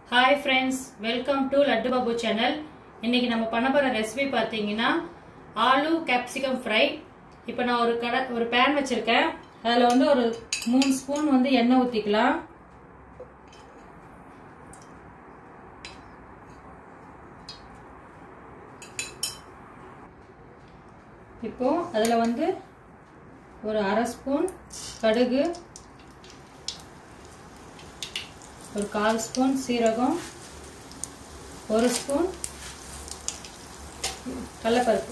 hi friends welcome to Laddu Babu channel இன்னைக்கு நம்ம பண்ண போகிற ரெசிபி பார்த்தீங்கன்னா ஆலு கேப்சிகம் ஃப்ரை இப்போ நான் ஒரு கடை ஒரு பேன் வச்சுருக்கேன் அதில் வந்து ஒரு மூணு ஸ்பூன் வந்து எண்ணெய் ஊற்றிக்கலாம் இப்போ அதில் வந்து ஒரு அரை ஸ்பூன் கடுகு ஒரு கால் ஸ்பூன் சீரகம் ஒரு ஸ்பூன் கடலப்பருப்பு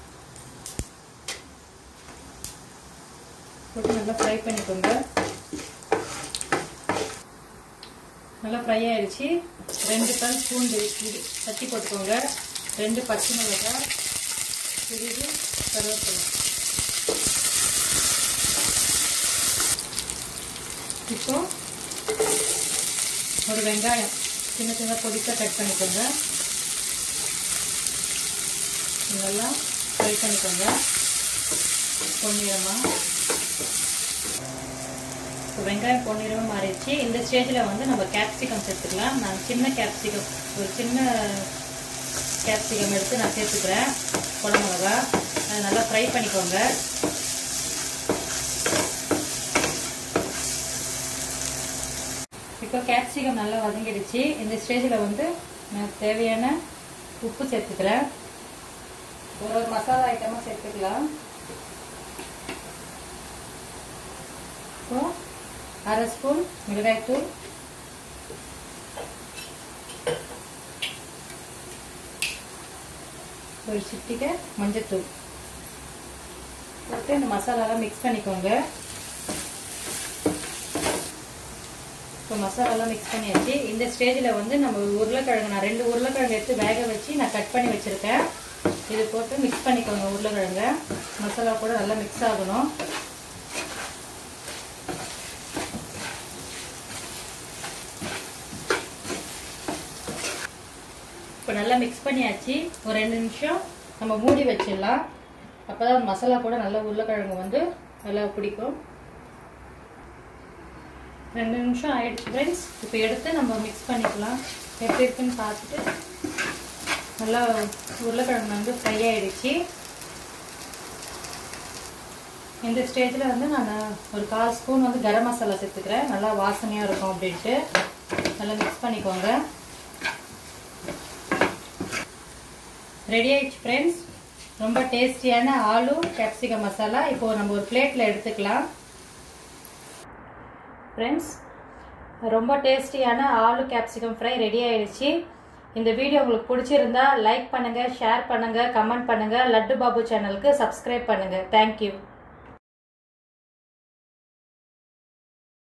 போட்டு நல்லா ஃப்ரை பண்ணிக்கோங்க நல்லா ஃப்ரை ஆயிடுச்சு ரெண்டு பல் பூண்டு இது தட்டி போட்டுக்கோங்க ரெண்டு பச்சை மிளகாய் சிறிது கருவேப்பிலை இப்போ ஒரு வெங்காயம் சின்ன சின்ன பொடிசாக கட் பண்ணிக்கோங்க நல்லா ஃப்ரை பண்ணிக்கோங்க பொன்னிறமாக இப்போ வெங்காயம் பொன்னிறமாக மாறிடுச்சு இந்த ஸ்டேஜில் வந்து நம்ம கேப்சிகம் சேர்த்துக்கலாம் நான் சின்ன கேப்சிகம் ஒரு சின்ன கேப்சிகம் எடுத்து நான் சேர்த்துக்கிறேன் குழம்புலகா அதை நல்லா ஃப்ரை பண்ணிக்கோங்க இப்போ கேப்சிகம் நல்லா வதங்கிடுச்சு இந்த ஸ்டேஜில் வந்து நான் தேவையான உப்பு சேர்த்துக்கிறேன் ஒரு ஒரு மசாலா ஐட்டமாக சேர்த்துக்கலாம் இப்போ அரை ஸ்பூன் மிளகாய்த்தூள் ஒரு சிட்டிக்க மஞ்சத்தூள் போட்டு இந்த மசாலாலாம் மிக்ஸ் பண்ணிக்கோங்க இப்போ மசாலாலாம் மிக்ஸ் பண்ணியாச்சு இந்த ஸ்டேஜில் வந்து நம்ம உருளைக்கிழங்கு நான் ரெண்டு உருளைக்கிழங்கு எடுத்து வேக வச்சு நான் கட் பண்ணி வச்சுருக்கேன் இது போட்டு மிக்ஸ் பண்ணிக்கோங்க உருளைக்கிழங்க மசாலா கூட நல்லா மிக்ஸ் ஆகணும் இப்போ நல்லா மிக்ஸ் பண்ணியாச்சு ஒரு ரெண்டு நிமிஷம் நம்ம மூடி வச்சிடலாம் அப்போ தான் மசாலா கூட நல்லா உருளைக்கிழங்கு வந்து நல்லா பிடிக்கும் ரெண்டு நிமிஷம் ஆயிடுச்சு ஃப்ரெண்ட்ஸ் இப்போ எடுத்து நம்ம மிக்ஸ் பண்ணிக்கலாம் எப்படி இருக்குன்னு பார்த்துட்டு நல்லா உருளைக்கிழங்கு வந்து ஃப்ரை ஆகிடுச்சு இந்த ஸ்டேஜில் வந்து நான் ஒரு கால் ஸ்பூன் வந்து கரம் மசாலா சேர்த்துக்கிறேன் நல்லா வாசனையாக இருக்கும் அப்படின்ட்டு நல்லா மிக்ஸ் பண்ணிக்கோங்க ரெடி ஆயிடுச்சு ஃப்ரெண்ட்ஸ் ரொம்ப டேஸ்டியான ஆலு கேப்சிகம் மசாலா இப்போ நம்ம ஒரு பிளேட்டில் எடுத்துக்கலாம் ஃப்ரெண்ட்ஸ் ரொம்ப டேஸ்டியான ஆலு கேப்சிகம் ஃப்ரை ரெடி ஆயிடுச்சு இந்த வீடியோ உங்களுக்கு பிடிச்சிருந்தா லைக் பண்ணுங்க ஷேர் பண்ணுங்க கமெண்ட் பண்ணுங்க லட்டு பாபு சேனலுக்கு சப்ஸ்கிரைப் பண்ணுங்க தேங்க்யூ